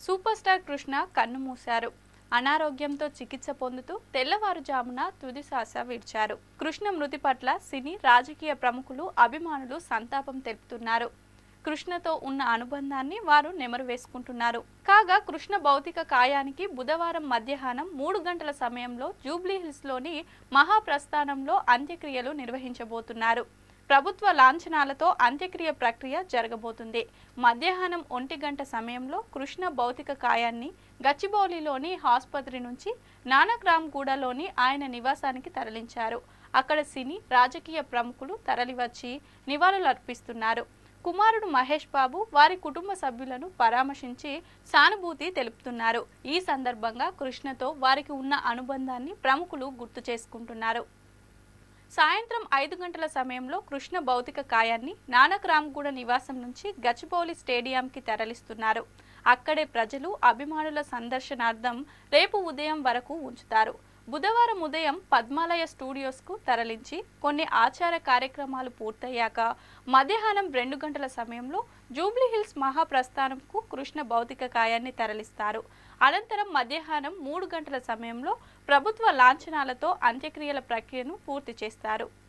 super star Krishna కన్నుమూశారు అనారోగ్యంతో చికిత్స పొందుతూ తెల్లవారుజామున తుది శ్వాస విడిచారు కృష్ణ మృతి పట్ల సినీ రాజకీయ ప్రముఖులు అభిమానులు సంతాపం తెలుపుతున్నారు కృష్ణతో ఉన్న అనుబంధాన్ని వారు నెమరు వేసుకుంటున్నారు కాగా కృష్ణ భౌతిక కాయానికి బుధవారం మధ్యాహ్నం మూడు గంటల సమయంలో జూబ్లీ హిల్స్లోని మహాప్రస్థానంలో అంత్యక్రియలు నిర్వహించబోతున్నారు ప్రభుత్వ లాంఛనాలతో అంత్యక్రియ ప్రక్రియ జరగబోతుంది మధ్యాహ్నం ఒంటి గంట సమయంలో కృష్ణ భౌతిక కాయాన్ని గచ్చిబౌలిలోని ఆసుపత్రి నుంచి నానక్రామ్గూడలోని ఆయన నివాసానికి తరలించారు అక్కడ సినీ రాజకీయ ప్రముఖులు తరలివచ్చి నివాళులర్పిస్తున్నారు కుమారుడు మహేష్ బాబు వారి కుటుంబ సభ్యులను పరామర్శించి సానుభూతి తెలుపుతున్నారు ఈ సందర్భంగా కృష్ణతో వారికి ఉన్న అనుబంధాన్ని ప్రముఖులు గుర్తు చేసుకుంటున్నారు సాయంత్రం ఐదు గంటల సమయంలో కృష్ణ భౌతిక కాయాన్ని నానక్రామ్గూడ నివాసం నుంచి గచ్చిబౌలి స్టేడియంకి తరలిస్తున్నారు అక్కడే ప్రజలు అభిమానుల సందర్శనార్థం రేపు ఉదయం వరకు ఉంచుతారు బుధవారం ఉదయం పద్మాలయ స్టూడియోస్కు తరలించి కొన్ని ఆచార కార్యక్రమాలు పూర్తయ్యాక మధ్యాహ్నం రెండు గంటల సమయంలో జూబ్లీ హిల్స్ మహాప్రస్థానంకు కృష్ణ భౌతిక కాయాన్ని తరలిస్తారు అనంతరం మధ్యాహ్నం మూడు గంటల సమయంలో ప్రభుత్వ లాంఛనాలతో అంత్యక్రియల ప్రక్రియను పూర్తి చేస్తారు